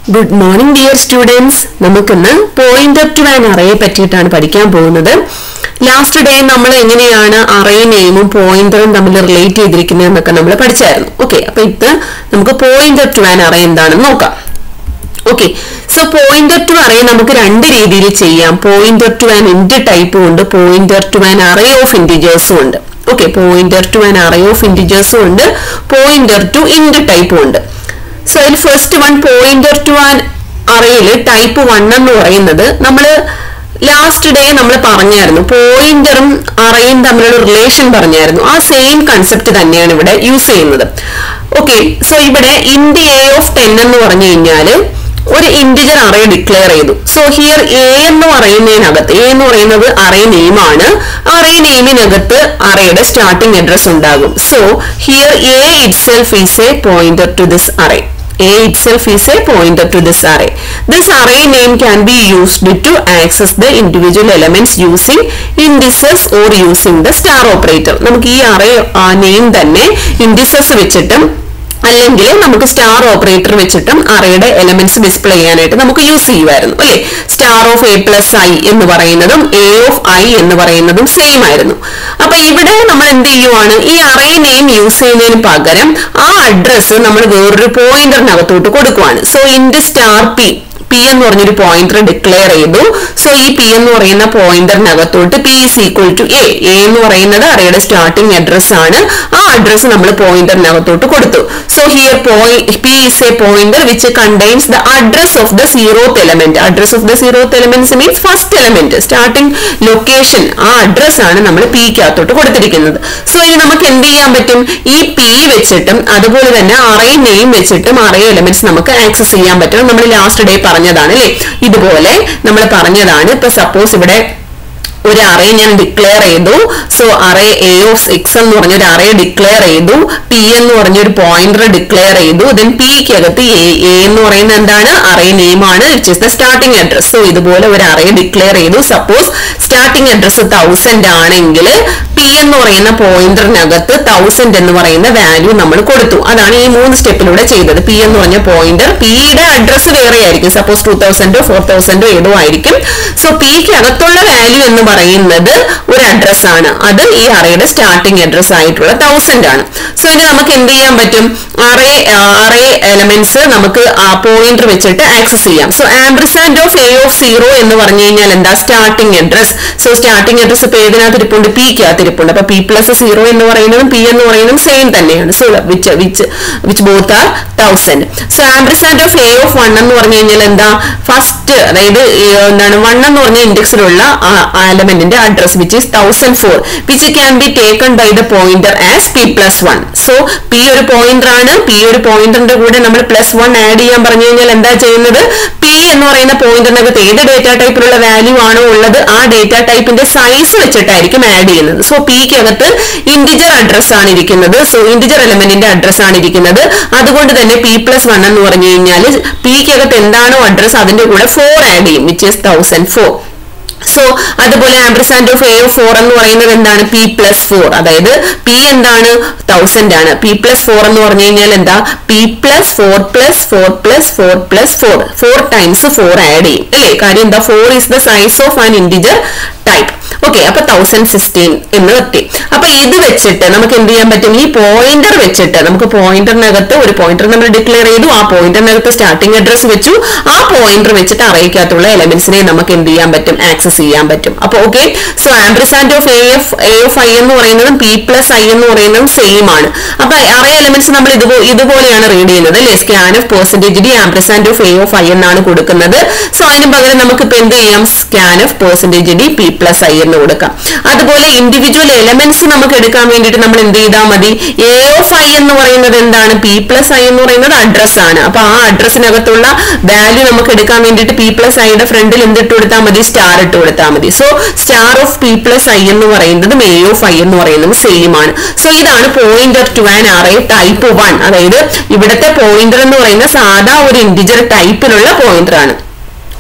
Good morning dear students നമുക്കിന്ന് pointer to an അറയെ പറ്റിയിട്ടാണ് പഠിക്കാൻ പോകുന്നത് ലാസ്റ്റ് ഡേ നമ്മൾ എങ്ങനെയാണ് അറേ നെയിമും പോയിന്ററും തമ്മിൽ റിലേറ്റ് ചെയ്തിരിക്കുന്നത് എന്നൊക്കെ നമ്മൾ പഠിച്ചായിരുന്നു ഓക്കെ അപ്പൊ ഇത് നമുക്ക് പോയിന്റർ ടു ആൻ അറേ എന്താണെന്ന് നോക്കാം okay so pointer to array നമുക്ക് രണ്ട് രീതിയിൽ ചെയ്യാം പോയിന്റർ ടു ആൻ ഇൻഡ് ടൈപ്പും ഉണ്ട് pointer to an array of ഇൻഡിജേഴ്സും ഉണ്ട് okay pointer to an array of ഇൻഡിജേഴ്സും ഉണ്ട് പോയിന്റർ ടു ഇൻഡ് ടൈപ്പും ഉണ്ട് സോ അതിൽ first one pointer to an അറയിൽ ടൈപ്പ് വൺ എന്ന് പറയുന്നത് നമ്മൾ ലാസ്റ്റ് ഡേ നമ്മൾ പറഞ്ഞായിരുന്നു പോയിന്ററും അറയും തമ്മിലുള്ള റിലേഷൻ പറഞ്ഞായിരുന്നു ആ സെയിം കൺസെപ്റ്റ് തന്നെയാണ് ഇവിടെ യൂസ് ചെയ്യുന്നത് ഓക്കെ സോ ഇവിടെ ഇൻഡ് എ ഓഫ് ടെൻ എന്ന് പറഞ്ഞു കഴിഞ്ഞാൽ ഒരു ഇന്റിജർ അറേ ഡിക്ലെയർ ചെയ്തു സോ ഹിയർ എ എന്ന് പറയുന്നതിനകത്ത് എ എന്ന് പറയുന്നത് അറേ നെയിമാണ് അറേ നെയിമിനകത്ത് അറയുടെ സ്റ്റാർട്ടിംഗ് അഡ്രസ് ഉണ്ടാകും so here a itself is a pointer to this array A itself is a pointer to this array. This array name can be used to access the individual elements using indices or using the star operator. നമുക്ക് ഈ array name തന്നെ indices വെച്ചിട്ടും അല്ലെങ്കിൽ നമുക്ക് star operator വെച്ചിട്ടും അറയുടെ elements display ചെയ്യാനായിട്ട് നമുക്ക് യൂസ് ചെയ്യുമായിരുന്നു അല്ലെ star of a plus I എന്ന് പറയുന്നതും എ ഓഫ് ഐ എന്ന് പറയുന്നതും സെയിം ആയിരുന്നു അപ്പൊ ഇവിടെ നമ്മൾ എന്ത് ചെയ്യുവാണ് ഈ അറേ നെയിം യൂസ് ചെയ്യുന്നതിന് പകരം ആ അഡ്രസ്സ് നമ്മൾ വേറൊരു പോയിന്ററിനകത്തോട്ട് കൊടുക്കുവാണ് സോ ഇൻഡ് സ്റ്റാർ പി പി എന്ന് പറഞ്ഞൊരു പോയിന്റർ ഡിക്ലെയർ ചെയ്തു സോ ഈ പി എന്ന് പറയുന്ന പോയിന്ററിനകത്തോട്ട് p is equal to a a എന്ന് പറയുന്നത് അറയുടെ സ്റ്റാർട്ടിംഗ് അഡ്രസ് ആണ് ആ അഡ്രസ് നമ്മൾ പോയിന്ററിനകത്തോട്ട് കൊടുത്തു so here p is a pointer which contains the address of the zeroth element address of the zeroth elements means first element starting location ആ address ആണ് നമ്മൾ പിക്കകത്തോട്ട് കൊടുത്തിരിക്കുന്നത് സോ ഇനി നമുക്ക് എന്ത് ചെയ്യാൻ പറ്റും ഈ പി വെച്ചിട്ടും അതുപോലെ തന്നെ അറേ നെയിം വെച്ചിട്ടും അറേ എലമെന്റ്സ് നമുക്ക് ആക്സസ് ചെയ്യാൻ പറ്റും നമ്മൾ ലാസ്റ്റ് ഡേ പറഞ്ഞതാണ് അല്ലെ ഇതുപോലെ നമ്മൾ പറഞ്ഞതാണ് ഇപ്പൊ സപ്പോസ് ഇവിടെ ഒരു അറേ ഞാൻ ഡിക്ലെയർ ചെയ്തു so array a of x എന്ന് പറഞ്ഞ ഒരു അറേ ഡിക്ലെയർ ചെയ്തു പി എന്ന് പറഞ്ഞ ഒരു പോയിന്റർ ഡിക്ലെയർ ചെയ്തു ദെൻ പിക്ക് അകത്ത് എ എ എന്ന് പറയുന്നത് എന്താണ് അറേ നെയിം ആണ് which is the starting address so ഇതുപോലെ ഒരു അറേ ഡിക്ലെയർ ചെയ്തു സപ്പോസ് സ്റ്റാർട്ടിംഗ് അഡ്രസ് തൗസൻഡ് ആണെങ്കിൽ പി എന്ന് പറയുന്ന പോയിന്ററിനകത്ത് തൗസൻഡ് എന്ന് പറയുന്ന വാല്യൂ നമ്മൾ കൊടുത്തു അതാണ് ഈ മൂന്ന് സ്റ്റെപ്പിലൂടെ ചെയ്തത് പി എന്ന് പറഞ്ഞ പോയിന്റർ പിയുടെ അഡ്രസ് വേറെ ആയിരിക്കും സപ്പോസ് ടൂ തൗസൻഡോ ഫോർ തൗസൻഡോ ഏതോ ആയിരിക്കും സോ പിക്ക് അകത്തുള്ള വാല്യൂ എന്ന് പറയുന്നത് ഒരു അഡ്രസ് ആണ് അത് ഈ അറയുടെ സ്റ്റാർട്ടിംഗ് അഡ്രസ് ആയിട്ടുള്ള തൗസൻഡ് ആണ് സോ ഇനി നമുക്ക് എന്ത് ചെയ്യാൻ പറ്റും അറേ അറേ എലമെന്റ്സ് നമുക്ക് ആ പോയിന്റർ വെച്ചിട്ട് ആക്സസ് ചെയ്യാം so ampersand of A of zero എന്ന് പറഞ്ഞു കഴിഞ്ഞാൽ എന്താ starting address so starting address ഇപ്പൊ ഏതിനകത്ത് ഇരിപ്പുണ്ട് പിക്കകത്ത് ഇരിപ്പുണ്ട് അപ്പൊ പി പ്ലസ് സീറോ എന്ന് പറയുന്നതും പി എന്ന് പറയുന്നതും സെയിം തന്നെയാണ് so which which which both are thousand so ampersand of A of one എന്ന് പറഞ്ഞു കഴിഞ്ഞാൽ എന്താ ഫസ്റ്റ് അതായത് എന്താണ് വൺ എന്ന് പറഞ്ഞ ഇൻഡെക്സിലുള്ള എലമെന്റിന്റെ address which is thousand four which can be taken by the pointer as p plus one so p ഒരു പോയിന്റർ ആണ് പി ഒരു പോയിന്ററിന്റെ കൂടെ നമ്മൾ പ്ലസ് വൺ ആഡ് ചെയ്യാൻ പറഞ്ഞു കഴിഞ്ഞാൽ എന്താ ചെയ്യുന്നത് പി എന്ന് പറയുന്ന പോയിന്റിനകത്ത് ഏത് ഡേറ്റ ടൈപ്പിലുള്ള വാല്യൂ ആണോ ഉള്ളത് ആ ഡേറ്റ ടൈപ്പിന്റെ സൈസ് വെച്ചിട്ടായിരിക്കും ആഡ് ചെയ്യുന്നത് സോ പിക്കകത്ത് ഇൻഡിജർ അഡ്രസ് ആണ് ഇരിക്കുന്നത് സോ ഇൻഡിജർ എലമെന്റിന്റെ അഡ്രസ് ആണ് ഇരിക്കുന്നത് അതുകൊണ്ട് തന്നെ പി പ്ലസ് വൺ എന്ന് പറഞ്ഞു കഴിഞ്ഞാൽ പിക്കകത്ത് എന്താണോ അഡ്രസ് അതിന്റെ കൂടെ ഫോർ ആഡ് ചെയ്യും which is thousand four so അതുപോലെ ampersand of A of four എന്ന് പറയുന്നത് എന്താണ് പി പ്ലസ് ഫോർ അതായത് പി എന്താണ് തൗസൻഡ് ആണ് പി പ്ലസ് ഫോർ എന്ന് പറഞ്ഞു കഴിഞ്ഞാൽ എന്താ p plus four plus four plus four plus four four times four add ചെയ്യും അല്ലേ കാര്യം എന്താ four is the size of an integer type okay അപ്പൊ തൗസൻഡ് സിക്സ്റ്റീൻ എന്ന് കിട്ടി അപ്പൊ ഇത് വെച്ചിട്ട് നമുക്ക് എന്ത് ചെയ്യാൻ പറ്റും ഈ പോയിന്റർ വെച്ചിട്ട് നമുക്ക് പോയിന്ററിനകത്ത് ഒരു പോയിന്റർ നമ്മൾ ഡിക്ലെയർ ചെയ്തു ആ പോയിന്ററിനകത്ത് സ്റ്റാർട്ടിംഗ് അഡ്രസ് വെച്ചു ആ പോയിന്റർ വെച്ചിട്ട് അറിയിക്കാത്തുള്ള എലമെന്റ്സിനെ നമുക്ക് എന്ത് ചെയ്യാൻ പറ്റും ആക്സസ് ചെയ്യാൻ പറ്റും അപ്പൊ okay so ampersand of a of a of i എന്ന് പറയുന്നതും പി പ്ലസ് ഐ എന്ന് പറയുന്നതും സെയിം ആണ് അപ്പൊ അറേ എലമെന്റ്സ് നമ്മൾ ഇതുപോ ഇതുപോലെയാണ് റീഡ് ചെയ്യുന്നത് അല്ലെ scan of percentage D ampersand of A of I എന്നാണ് കൊടുക്കുന്നത് സോ അതിന് പകരം നമുക്ക് ഇപ്പൊ എന്ത് ചെയ്യാം scan of percentage D P plus I എന്ന് കൊടുക്കാം അതുപോലെ ഇൻഡിവിജ്വൽ എലമെന്റ്സ് നമുക്ക് എടുക്കാൻ വേണ്ടിയിട്ട് നമ്മൾ എന്ത് ചെയ്താൽ മതി എ ഓഫ് ഐ എന്ന് പറയുന്നത് എന്താണ് പി പ്ലസ് ഐ എന്ന് പറയുന്നത് അഡ്രസ് ആണ് അപ്പൊ ആ അഡ്രസ്സിനകത്തുള്ള വാല്യൂ നമുക്ക് എടുക്കാൻ വേണ്ടിയിട്ട് പി പ്ലസ് ഐയുടെ ഫ്രണ്ടിൽ എന്തിട്ട് കൊടുത്താൽ മതി സ്റ്റാർ ഇട്ട് കൊടുത്താൽ മതി so star of P plus I എന്ന് പറയുന്നതും എ ഓഫ് ഐ എന്ന് പറയുന്നതും സെയിം ആണ് സോ ഇതാണ് pointer to an array type one അതായത് ഇവിടുത്തെ പോയിന്റർ എന്ന് പറയുന്ന സാധാ ഒരു ഇൻഡിജർ ടൈപ്പിലുള്ള പോയിന്റർ ആണ്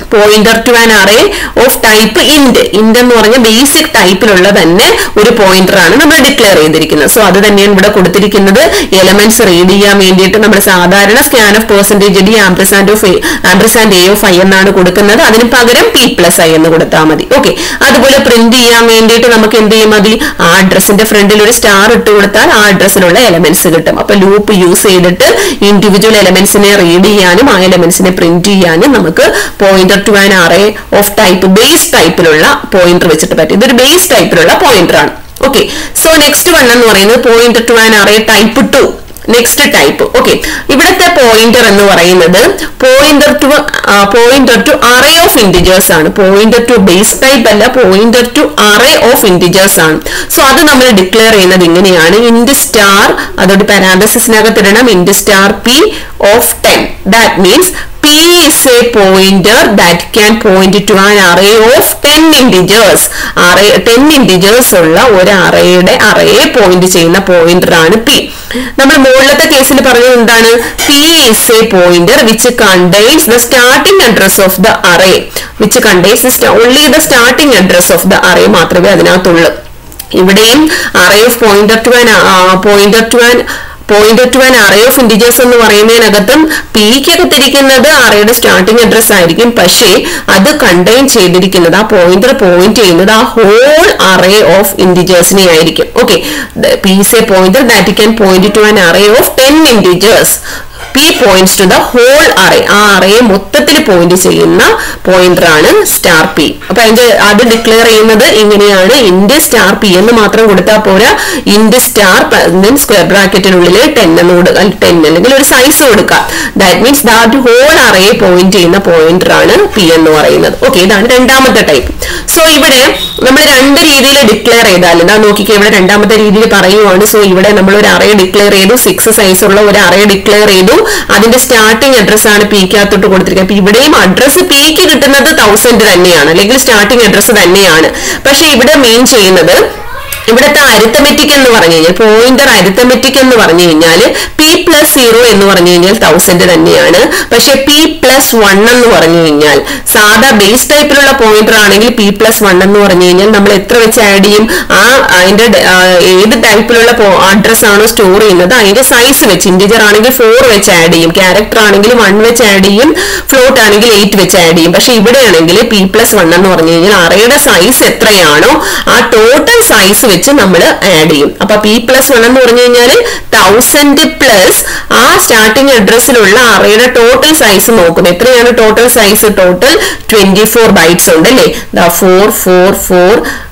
pointer to an array of type int int എന്ന് പറഞ്ഞ ബേസിക് ടൈപ്പിലുള്ള തന്നെ ഒരു പോയിന്റർ ആണ് നമ്മൾ ഡിക്ലെയർ ചെയ്തിരിക്കുന്നത് സോ അത് തന്നെയാണ് ഇവിടെ കൊടുത്തിരിക്കുന്നത് എലമെന്റ്സ് റീഡ് ചെയ്യാൻ വേണ്ടിയിട്ട് നമ്മൾ സാധാരണ scan of percentage D ampersand of ampersand A of I എന്നാണ് കൊടുക്കുന്നത് അതിന് പകരം പി പ്ലസ് ഐ എന്ന് കൊടുത്താൽ മതി ഓക്കെ അതുപോലെ പ്രിന്റ് ചെയ്യാൻ വേണ്ടിയിട്ട് നമുക്ക് എന്ത് ചെയ്യാൻ മതി ആ അഡ്രസ്സിന്റെ ഫ്രണ്ടിൽ ഒരു സ്റ്റാർ ഇട്ട് കൊടുത്താൽ ആ അഡ്രസ്സിലുള്ള എലമെന്റ്സ് കിട്ടും അപ്പൊ ലൂപ്പ് യൂസ് ചെയ്തിട്ട് ഇൻഡിവിജ്വൽ എലമെന്റ്സിനെ റീഡ് ചെയ്യാനും ആ എലമെന്റ്സിനെ പ്രിന്റ് ചെയ്യാനും നമുക്ക് pointer to an array of type base ടൈപ്പിലുള്ള പോയിന്റർ വെച്ചിട്ട് പറ്റും ഇതൊരു ബേസ് ടൈപ്പിലുള്ള പോയിന്റർ ആണ് ഓക്കെ സോ നെക്സ്റ്റ് വൺ എന്ന് പറയുന്നത് pointer to an array type to next type okay ഇവിടുത്തെ പോയിന്റർ എന്ന് പറയുന്നത് pointer to pointer to array of integers ആണ് പോയിന്റർ ടു ബേസ് ടൈപ്പ് അല്ല pointer to array of integers ആണ് so അത് നമ്മൾ ഡിക്ലെയർ ചെയ്യുന്നത് ഇങ്ങനെയാണ് ഇൻഡ് സ്റ്റാർ അതോട് പാരാന്തസിസിനകത്ത് ഇടണം int star P of ten that means P is a pointer that can point to an array of 10 integers. array 10 integers ഉള്ള ഒരു അറേയുടെ അറേയെ പോയിന്റ് ചെയ്യുന്ന പോയിന്റർ ആണ് P. നമ്മൾ മുകളിലത്തെ കേസിൽ പറഞ്ഞത് എന്താണ് P is a pointer which contains the starting address of the array. which contains the only the starting address of the array മാത്രമേ അതിനകത്തുള്ളൂ ഇവിടെയും array of pointer to an pointer to an point to an array of integers എന്ന് പറയുന്നതിനകത്തും പിക്ക് അകത്തിരിക്കുന്നത് അറേയുടെ starting address ആയിരിക്കും പക്ഷേ അത് contain ചെയ്തിരിക്കുന്നത് ആ പോയിന്റർ പോയിന്റ് ചെയ്യുന്നത് ആ ഹോൾ അറേ ഓഫ് ഇന്റിജേഴ്സിനെ ആയിരിക്കും okay P is a pointer that can point to an array of ten integers P points to the whole array ആ അറയെ മൊത്തത്തിൽ പോയിന്റ് ചെയ്യുന്ന പോയിന്റർ ആണ് സ്റ്റാർ പി അപ്പൊ അതിന്റെ അത് ഡിക്ലെയർ ചെയ്യുന്നത് ഇങ്ങനെയാണ് ഇൻഡ് സ്റ്റാർ പി എന്ന് മാത്രം കൊടുത്താൽ പോരാ ഇൻഡ് സ്റ്റാർ സ്ക്വയർ ബ്രാക്കറ്റിനുള്ളിൽ ടെൻ എന്ന് കൊടുക്കുക ടെൻ അല്ലെങ്കിൽ ഒരു സൈസ് കൊടുക്കുക ദാറ്റ് മീൻസ് ദാറ്റ് ഹോൾ അറയെ പോയിന്റ് ചെയ്യുന്ന പോയിന്റർ ആണ് പി എന്ന് പറയുന്നത് ഓക്കെ ഇതാണ് രണ്ടാമത്തെ ടൈപ്പ് സോ ഇവിടെ നമ്മൾ രണ്ട് രീതിയിൽ ഡിക്ലെയർ ചെയ്താൽ ഇതാ നോക്കിക്കേ ഇവിടെ രണ്ടാമത്തെ രീതിയിൽ പറയുവാണ് സോ ഇവിടെ നമ്മൾ ഒരു അറേ ഡിക്ലെയർ ചെയ്തു സിക്സ് സൈസ് ഉള്ള ഒരു അറേ ഡിക്ലെയർ ചെയ്തു അതിന്റെ സ്റ്റാർട്ടിംഗ് അഡ്രസ് ആണ് പിക്കകത്തോട്ട് കൊടുത്തിരിക്കുന്നത് അപ്പൊ ഇവിടെയും അഡ്രസ് പിക്ക് കിട്ടുന്നത് തൗസൻഡ് തന്നെയാണ് അല്ലെങ്കിൽ സ്റ്റാർട്ടിംഗ് അഡ്രസ് തന്നെയാണ് പക്ഷെ ഇവിടെ മീൻ ചെയ്യുന്നത് ഇവിടുത്തെ അരിത്തമെറ്റിക് എന്ന് പറഞ്ഞു കഴിഞ്ഞാൽ പോയിന്റർ അരിത്തമെറ്റിക് എന്ന് പറഞ്ഞു കഴിഞ്ഞാൽ പി പ്ലസ് സീറോ എന്ന് പറഞ്ഞു കഴിഞ്ഞാൽ തൗസൻഡ് തന്നെയാണ് പക്ഷെ പി പ്ലസ് വൺ എന്ന് പറഞ്ഞു കഴിഞ്ഞാൽ സാധാ ബേസ് ടൈപ്പിലുള്ള പോയിന്റർ ആണെങ്കിൽ പി പ്ലസ് വൺ എന്ന് പറഞ്ഞു കഴിഞ്ഞാൽ നമ്മൾ എത്ര വെച്ച് ആഡ് ചെയ്യും ആ അതിന്റെ ഡ- ആ, ഏത് ടൈപ്പിലുള്ള അഡ്രസ് ആണോ സ്റ്റോർ ചെയ്യുന്നത് അതിന്റെ സൈസ് വെച്ച് ഇന്റിജർ ആണെങ്കിൽ ഫോർ വെച്ച് ആഡ് ചെയ്യും ക്യാരക്ടർ ആണെങ്കിൽ വൺ വെച്ച് ആഡ് ചെയ്യും ഫ്ലോട്ട് ആണെങ്കിൽ എയ്റ്റ് വെച്ച് ആഡ് ചെയ്യും പക്ഷെ ഇവിടെയാണെങ്കിൽ പി പ്ലസ് വൺ എന്ന് പറഞ്ഞു കഴിഞ്ഞാൽ അറയുടെ സൈസ് എത്രയാണോ ആ ടോട്ടൽ സൈസ് വെച്ച് നമ്മൾ ആഡ് ചെയ്യും അപ്പൊ പി പ്ലസ് വൺ എന്ന് പറഞ്ഞു കഴിഞ്ഞാൽ തൗസൻഡ് പ്ലസ് ആ സ്റ്റാർട്ടിംഗ് അഡ്രസ്സിലുള്ള അറയുടെ ടോട്ടൽ സൈസ് നോക്കും എത്രയാണ് total size total twenty four bytes ഉണ്ട് അല്ലേ four four four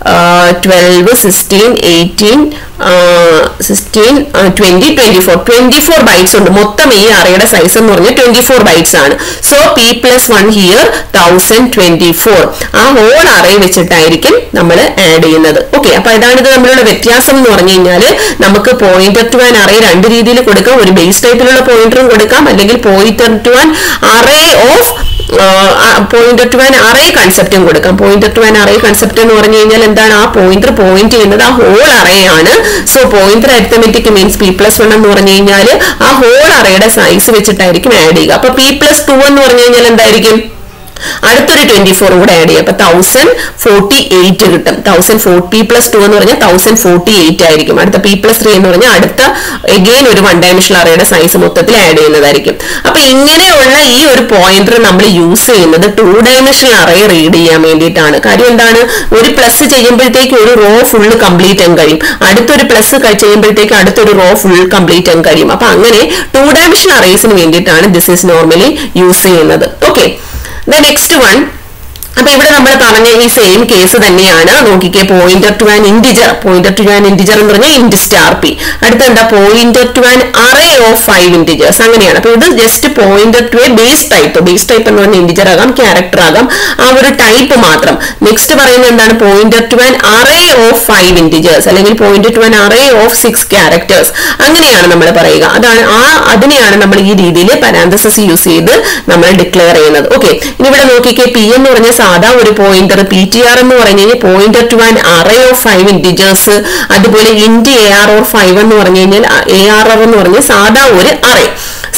twelve sixteen eighteen sixteen twenty twenty four twenty four bytes ഉണ്ട് മൊത്തം ഈ അറയുടെ സൈസ് എന്ന് പറഞ്ഞാൽ ട്വന്റി ഫോർ ബൈറ്റ്സ് ആണ് so P plus one here thousand twenty four ആ ഹോൾ അറേ വെച്ചിട്ടായിരിക്കും നമ്മൾ ആഡ് ചെയ്യുന്നത് ഓക്കെ അപ്പൊ ഇതാണ് ഇത് തമ്മിലുള്ള വ്യത്യാസം എന്ന് പറഞ്ഞു കഴിഞ്ഞാൽ നമുക്ക് പോയിന്റർ ടു ആൻ അറേ രണ്ട് രീതിയിൽ കൊടുക്കാം ഒരു ബേസ് ടൈപ്പിലുള്ള പോയിന്ററും കൊടുക്കാം അല്ലെങ്കിൽ pointer to an array of pointer to an array കൺസെപ്റ്റും കൊടുക്കാം pointer to an array concept എന്ന് പറഞ്ഞു കഴിഞ്ഞാൽ എന്താണ് ആ പോയിന്റർ പോയിന്റ് ചെയ്യുന്നത് ആ ഹോൾ അറേ ആണ് so pointer arithmetic means P plus one എന്ന് പറഞ്ഞു കഴിഞ്ഞാൽ ആ ഹോൾ അറേയുടെ സൈസ് വെച്ചിട്ടായിരിക്കും ആഡ് ചെയ്യുക അപ്പൊ പി പ്ലസ് ടു എന്ന് പറഞ്ഞു കഴിഞ്ഞാൽ എന്തായിരിക്കും അടുത്തൊരു ട്വന്റി ഫോർ കൂടെ ആഡ് ചെയ്യും അപ്പൊ തൗസൻഡ് ഫോർട്ടി എയ്റ്റ് കിട്ടും thousand four P plus two എന്ന് പറഞ്ഞാൽ തൗസൻഡ് ഫോർട്ടി എയ്റ്റ് ആയിരിക്കും അടുത്ത പി പ്ലസ് ത്രീ എന്ന് പറഞ്ഞാൽ അടുത്ത എഗെയിൻ ഒരു വൺ ഡയമെൻഷണൽ അറേയുടെ സൈസ് മൊത്തത്തിൽ ആഡ് ചെയ്യുന്നതായിരിക്കും അപ്പൊ ഇങ്ങനെയുള്ള ഈ ഒരു പോയിന്റർ നമ്മൾ യൂസ് ചെയ്യുന്നത് ടു ഡയമെൻഷണൽ അറേ റീഡ് ചെയ്യാൻ വേണ്ടിയിട്ടാണ് കാര്യം എന്താണ് ഒരു പ്ലസ് ചെയ്യുമ്പോഴത്തേക്ക് ഒരു റോ ഫുള്ള് കംപ്ലീറ്റ് ചെയ്യാൻ കഴിയും അടുത്തൊരു പ്ലസ് ചെയ്യുമ്പോഴത്തേക്ക് അടുത്തൊരു റോ ഫുൾ കംപ്ലീറ്റ് ചെയ്യാൻ കഴിയും അപ്പൊ അങ്ങനെ ടു ഡയമെൻഷണൽ അറേസിന് വേണ്ടിയിട്ടാണ് ദിസ് ഈസ് നോർമലി യൂസ് ചെയ്യുന്നത് ഓക്കെ ദ നെക്സ്റ്റ് വൺ അപ്പൊ ഇവിടെ നമ്മൾ പറഞ്ഞ ഈ സെയിം കേസ് തന്നെയാണ് നോക്കിക്കേ pointer to an integer pointer to an integer എന്ന് പറഞ്ഞാൽ ഇൻഡ് സ്റ്റാർ പി അടുത്ത എന്താ pointer to an array of five integers അങ്ങനെയാണ് അപ്പൊ ഇത് just pointer to a base type base type എന്ന് പറഞ്ഞാൽ ഇന്റിജർ ആകാം ക്യാരക്ടർ ആകാം ആ ഒരു ടൈപ്പ് മാത്രം നെക്സ്റ്റ് പറയുന്നത് എന്താണ് pointer to an array of five integers അല്ലെങ്കിൽ pointer to an array of six characters അങ്ങനെയാണ് നമ്മൾ പറയുക അതാണ് ആ അതിനെയാണ് നമ്മൾ ഈ രീതിയിൽ പരാന്തസിസ് യൂസ് ചെയ്ത് നമ്മൾ ഡിക്ലെയർ ചെയ്യുന്നത് ഓക്കെ ഇനി ഇവിടെ നോക്കിക്കേ പി എന്ന് പറഞ്ഞ സാധാ ഒരു പോയിന്റർ പി ടി ആർ എന്ന് പറഞ്ഞു കഴിഞ്ഞാൽ pointer to an array of five integers അതുപോലെ int A R or five എന്ന് പറഞ്ഞു കഴിഞ്ഞാൽ എ ആർ ആർ എന്ന് പറഞ്ഞാൽ സാധാ ഒരു array so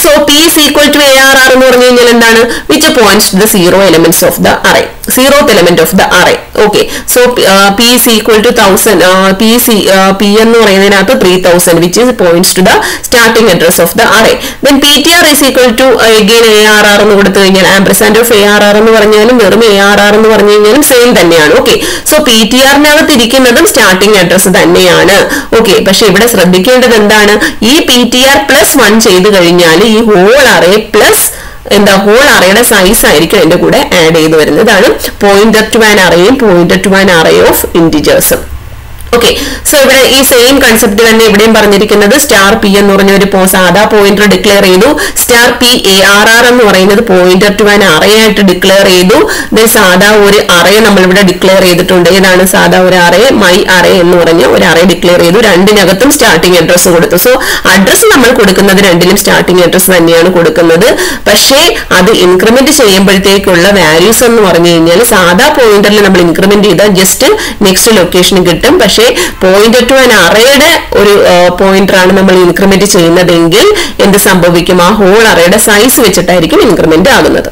so P is equal to A R R എന്ന് പറഞ്ഞു കഴിഞ്ഞാൽ എന്താണ് which points the zero elements of the array zeroth element of the array okay so P is equal to thousand P C P എന്ന് പറയുന്നതിനകത്ത് three thousand which is points to the starting address of the array then P T R is equal to again A R R എന്ന് കൊടുത്തു കഴിഞ്ഞാൽ ampersand of A R R എന്ന് പറഞ്ഞാലും വെറും A R R എന്ന് പറഞ്ഞു കഴിഞ്ഞാലും same തന്നെയാണ് ഓക്കെ സോ പി ടി ആറിനകത്ത് ഇരിക്കുന്നതും സ്റ്റാർട്ടിംഗ് അഡ്രസ് തന്നെയാണ് ഓക്കെ പക്ഷെ ഇവിടെ ശ്രദ്ധിക്കേണ്ടത് എന്താണ് ഈ P T R plus one ചെയ്ത് കഴിഞ്ഞാൽ ഈ ഹോൾ അറേ പ്ലസ് എന്താ ഹോൾ അറയുടെ സൈസ് ആയിരിക്കും അതിന്റെ കൂടെ ആഡ് ചെയ്ത് വരുന്നതാണ് പോയിന്റർ ടു ആൻ അറയും pointer to an array of ഇന്റിജേഴ്സും ഓക്കെ സോ ഇവിടെ ഈ സെയിം കൺസെപ്റ്റ് തന്നെ ഇവിടെയും പറഞ്ഞിരിക്കുന്നത് സ്റ്റാർ പി എന്ന് പറഞ്ഞ ഒരു പോ- സാധാ പോയിന്റർ ഡിക്ലെയർ ചെയ്തു star P A R R എന്ന് പറയുന്നത് പോയിന്റർ ടു ആൻ അറേ ആയിട്ട് ഡിക്ലെയർ ചെയ്തു ദെൻ സാധാ ഒരു അറേ നമ്മൾ ഇവിടെ ഡിക്ലെയർ ചെയ്തിട്ടുണ്ട് ഏതാണ് സാധാ ഒരു അറേ മൈ അറേ എന്ന് പറഞ്ഞ ഒരു അറേ ഡിക്ലെയർ ചെയ്തു രണ്ടിനകത്തും സ്റ്റാർട്ടിംഗ് അഡ്രസ് കൊടുത്തു സോ അഡ്രസ് നമ്മൾ കൊടുക്കുന്നത് രണ്ടിലും സ്റ്റാർട്ടിംഗ് അഡ്രസ് തന്നെയാണ് കൊടുക്കുന്നത് പക്ഷേ അത് ഇൻക്രിമെന്റ് ചെയ്യുമ്പോഴത്തേക്കുള്ള വാല്യൂസ് എന്ന് പറഞ്ഞു കഴിഞ്ഞാൽ സാധാ പോയിന്ററിൽ നമ്മൾ ഇൻക്രിമെന്റ് ചെയ്താൽ ജസ്റ്റ് നെക്സ്റ്റ് ലൊക്കേഷൻ കിട്ടും പക്ഷേ പോയിന്റർ ടു ആൻ അറയുടെ ഒരു പോയിന്റർ ആണ് നമ്മൾ ഇൻക്രിമെന്റ് ചെയ്യുന്നതെങ്കിൽ എന്ത് സംഭവിക്കും ആ ഹോൾ അറയുടെ സൈസ് വെച്ചിട്ടായിരിക്കും ഇൻക്രിമെന്റ് ആകുന്നത്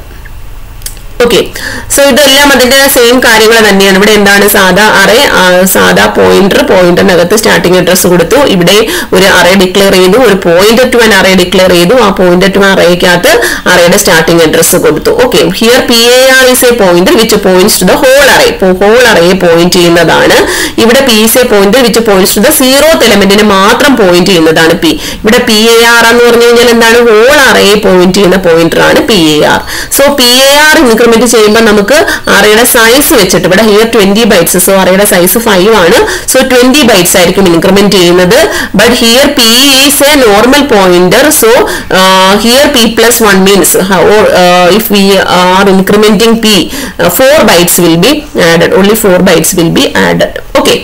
ഓക്കെ സോ ഇതെല്ലാം അതിന്റെ സെയിം കാര്യങ്ങൾ തന്നെയാണ് ഇവിടെ എന്താണ് സാധാ അറേ സാധാ പോയിന്റർ പോയിന്ററിനകത്ത് സ്റ്റാർട്ടിംഗ് അഡ്രസ് കൊടുത്തു ഇവിടെ ഒരു അറേ ഡിക്ലെയർ ചെയ്തു ഒരു pointer to an array declare ചെയ്തു ആ പോയിന്റർ ടു അറേക്കകത്ത് അറേയുടെ സ്റ്റാർട്ടിംഗ് അഡ്രസ് കൊടുത്തു okay here P A R is a pointer which points to the whole array whole അറയെ പോയിന്റ് ചെയ്യുന്നതാണ് ഇവിടെ P is a pointer which points to the zeroth എലമെന്റിന് മാത്രം പോയിന്റ് ചെയ്യുന്നതാണ് പി ഇവിടെ പി എ ആർ എന്ന് പറഞ്ഞു കഴിഞ്ഞാൽ എന്താണ് ഹോൾ അറയെ പോയിന്റ് ചെയ്യുന്ന പോയിന്റർ ആണ് P A R so P A R increment ചെയ്യുമ്പോൾ നമുക്ക് അറയുടെ സൈസ് വെച്ചിട്ട് ഇവിടെ ഹിയർ ട്വന്റി ബൈറ്റ്സ് സോ അറയുടെ സൈസ് ഫൈവ് ആണ് സോ ട്വന്റി ബൈറ്റ്സ് ആയിരിക്കും ഇൻക്രിമെന്റ് ചെയ്യുന്നത് but here P is a normal pointer so here P plus one means if we are incrementing P four bytes will be added only four bytes will be added okay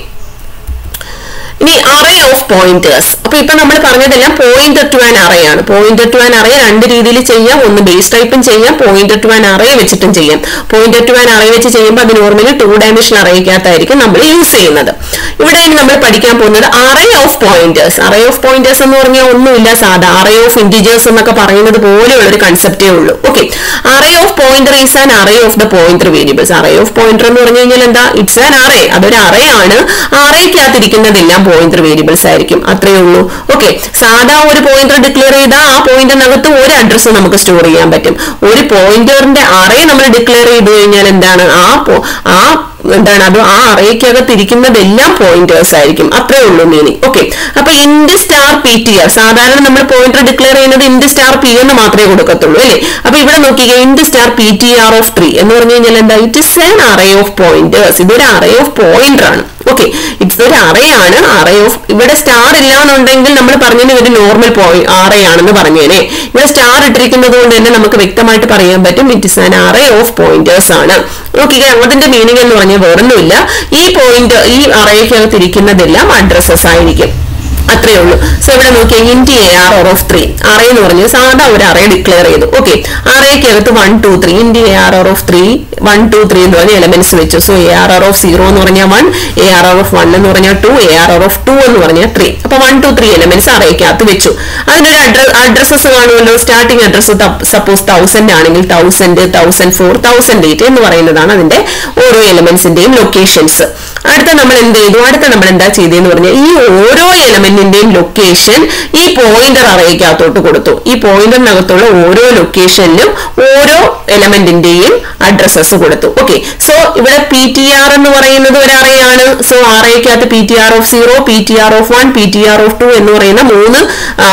ഇനി array of pointers അപ്പൊ ഇപ്പൊ നമ്മൾ പറഞ്ഞതെല്ലാം pointer to an array ആണ് pointer to an array രണ്ട് രീതിയിൽ ചെയ്യാം ഒന്ന് ബേസ് ടൈപ്പും ചെയ്യാം പോയിന്റർ ടു ആൻ അറേ വെച്ചിട്ടും ചെയ്യാം പോയിന്റർ ടു ആൻ അറേ വെച്ച് ചെയ്യുമ്പോൾ അത് നോർമലി ടു ഡയമെൻഷൻ അറേക്കകത്തായിരിക്കും നമ്മൾ യൂസ് ചെയ്യുന്നത് ഇവിടെ ഇനി നമ്മൾ പഠിക്കാൻ പോകുന്നത് array of pointers array of pointers എന്ന് പറഞ്ഞാൽ ഒന്നുമില്ല സാധാ അറേ ഓഫ് ഇന്റിജേഴ്സ് എന്നൊക്കെ പറയുന്നത് പോലെയുള്ള ഒരു കൺസെപ്റ്റേ ഉള്ളൂ okay array of pointer is an array of the pointer variables array of pointer എന്ന് പറഞ്ഞു കഴിഞ്ഞാൽ എന്താ ഇറ്റ്സ് ആൻ അറേ അതൊരു അറേ ആണ് അറേക്കകത്തിരിക്കുന്നതെല്ലാം പോയിന്റർ വേരിയബിൾസ് ആയിരിക്കും അത്രയേ ഉള്ളൂ ഓക്കെ സാധാ ഒരു പോയിന്റർ ഡിക്ലെയർ ചെയ്താൽ ആ പോയിന്റിനകത്ത് ഒരു അഡ്രസ്സ് നമുക്ക് സ്റ്റോർ ചെയ്യാൻ പറ്റും ഒരു പോയിന്ററിന്റെ അറേ നമ്മൾ ഡിക്ലെയർ ചെയ്ത് കഴിഞ്ഞാൽ എന്താണ് ആ പോ- ആ എന്താണ് അത് ആ അറേക്കകത്ത് ഇരിക്കുന്നതെല്ലാം പോയിന്റേഴ്സ് ആയിരിക്കും അത്രേ ഉള്ളൂ മീനിങ് ഓക്കെ അപ്പൊ ഇൻഡ് സ്റ്റാർ പി ടി ആർ സാധാരണ നമ്മൾ പോയിന്റർ ഡിക്ലെയർ ചെയ്യുന്നത് ഇൻഡ് സ്റ്റാർ പി എന്ന് മാത്രമേ കൊടുക്കത്തുള്ളൂ അല്ലേ അപ്പൊ ഇവിടെ നോക്കിക്കുക int star P T R of three എന്ന് പറഞ്ഞു കഴിഞ്ഞാൽ എന്താ it is an array of pointers ഇതൊരു അറേ ഓഫ് പോയിന്റർ ആണ് ഓക്കെ ഇറ്റ്സ് ഒരു അറേ ആണ് അറേ ഓഫ് ഇവിടെ സ്റ്റാർ ഇല്ല എന്നുണ്ടെങ്കിൽ നമ്മൾ പറഞ്ഞതിന് ഒരു നോർമൽ പോയി അറേ ആണെന്ന് പറഞ്ഞേനെ ഇവിടെ സ്റ്റാർ ഇട്ടിരിക്കുന്നത് കൊണ്ട് തന്നെ നമുക്ക് വ്യക്തമായിട്ട് പറയാൻ പറ്റും it is an array of pointers ആണ് നോക്കിക്കുക അതിന്റെ മീനിങ് എന്ന് പറഞ്ഞാൽ വേറൊന്നുമില്ല ഈ പോയിന്റ് ഈ അറേക്കകത്ത് ഇരിക്കുന്നതെല്ലാം അഡ്രസ്സസ് ആയിരിക്കും അത്രേ ഉള്ളൂ സോ ഇവിടെ നോക്കിയാൽ int A R R of three array എന്ന് പറഞ്ഞ് സാധാ ഒരു അറേ ഡിക്ലെയർ ചെയ്തു ഓക്കെ അറേക്കകത്ത് one two three int A R R of three one two three എന്ന് പറഞ്ഞ എലമെന്റ്സ് വെച്ചു so A R R of zero എന്ന് പറഞ്ഞാൽ one A R R of one എന്ന് പറഞ്ഞാൽ two A R R of two എന്ന് പറഞ്ഞാൽ three അപ്പൊ വൺ ടു ത്രീ എലമെന്റ്സ് അറേക്കകത്ത് വെച്ചു അതിനൊരു അഡ്രസ് അഡ്രസ്സസ് കാണുമല്ലോ സ്റ്റാർട്ടിംഗ് അഡ്രസ് സപ്പോസ് തൗസൻഡ് ആണെങ്കിൽ thousand thousand four thousand eight എന്ന് പറയുന്നതാണ് അതിന്റെ ഓരോ എലമെന്റ്സിന്റെയും ലൊക്കേഷൻസ് അടുത്ത നമ്മൾ എന്ത് ചെയ്തു അടുത്ത നമ്മൾ എന്താ ചെയ്തതെന്ന് പറഞ്ഞാൽ ഈ ഓരോ എലമെന്റിന്റെയും ലൊക്കേഷൻ ഈ പോയിന്റർ അറേക്കകത്തോട്ട് കൊടുത്തു ഈ പോയിന്ററിനകത്തുള്ള ഓരോ ലൊക്കേഷനിലും ഓരോ എലമെന്റിന്റെയും അഡ്രസ്സസ് കൊടുത്തു ഓക്കെ സോ ഇവിടെ പി ടി ആർ എന്ന് പറയുന്നത് ഒരു അറയാണ് സോ അറേക്കകത്ത് P T R of zero P T R of one P T R of two എന്ന് പറയുന്ന മൂന്ന്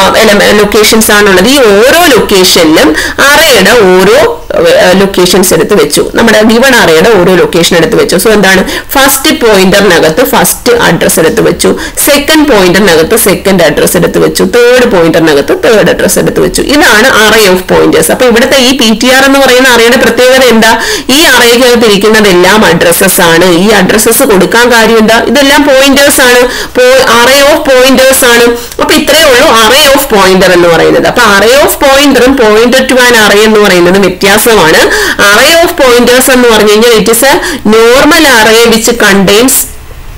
ലൊക്കേഷൻസ് ആണുള്ളത് ഈ ഓരോ ലൊക്കേഷനിലും അറയുടെ ഓരോ ലൊക്കേഷൻസ് എടുത്ത് വെച്ചു നമ്മുടെ ഗിവൺ അറയുടെ ഓരോ ലൊക്കേഷൻ എടുത്ത് വെച്ചു സോ എന്താണ് ഫസ്റ്റ് പോയിന്ററിനകത്ത് ഫസ്റ്റ് അഡ്രസ് എടുത്ത് വെച്ചു സെക്കൻഡ് പോയിന്ററിനകത്ത് സെക്കൻഡ് അഡ്രസ് എടുത്ത് വെച്ചു തേർഡ് പോയിന്ററിനകത്ത് തേർഡ് അഡ്രസ് എടുത്ത് വെച്ചു ഇതാണ് അറേ ഓഫ് പോയിന്റേഴ്സ് അപ്പൊ ഇവിടുത്തെ ഈ പി ടി ആർ എന്ന് പറയുന്ന അറയുടെ പ്രത്യേകത എന്താ ഈ അറേക്കകത്ത് ഇരിക്കുന്നതെല്ലാം അഡ്രസ്സസ് ആണ് ഈ അഡ്രസ്സസ് കൊടുക്കാൻ കാര്യം എന്താ ഇതെല്ലാം പോയിന്റേഴ്സ് ആണ് അറേ ഓഫ് പോയിന്റേഴ്സ് ആണ് അപ്പൊ ഇത്രയേ ഉള്ളൂ അറേ ഓഫ് പോയിന്റർ എന്ന് പറയുന്നത് അപ്പൊ അറേ ഓഫ് പോയിന്ററും പോയിന്റർ ടു ആൻ അറേ എന്ന് പറയുന്നത് വ്യത്യാസമാണ് അറേ ഓഫ് പോയിന്റേഴ്സ് എന്ന് പറഞ്ഞു കഴിഞ്ഞാൽ it is a normal array which contains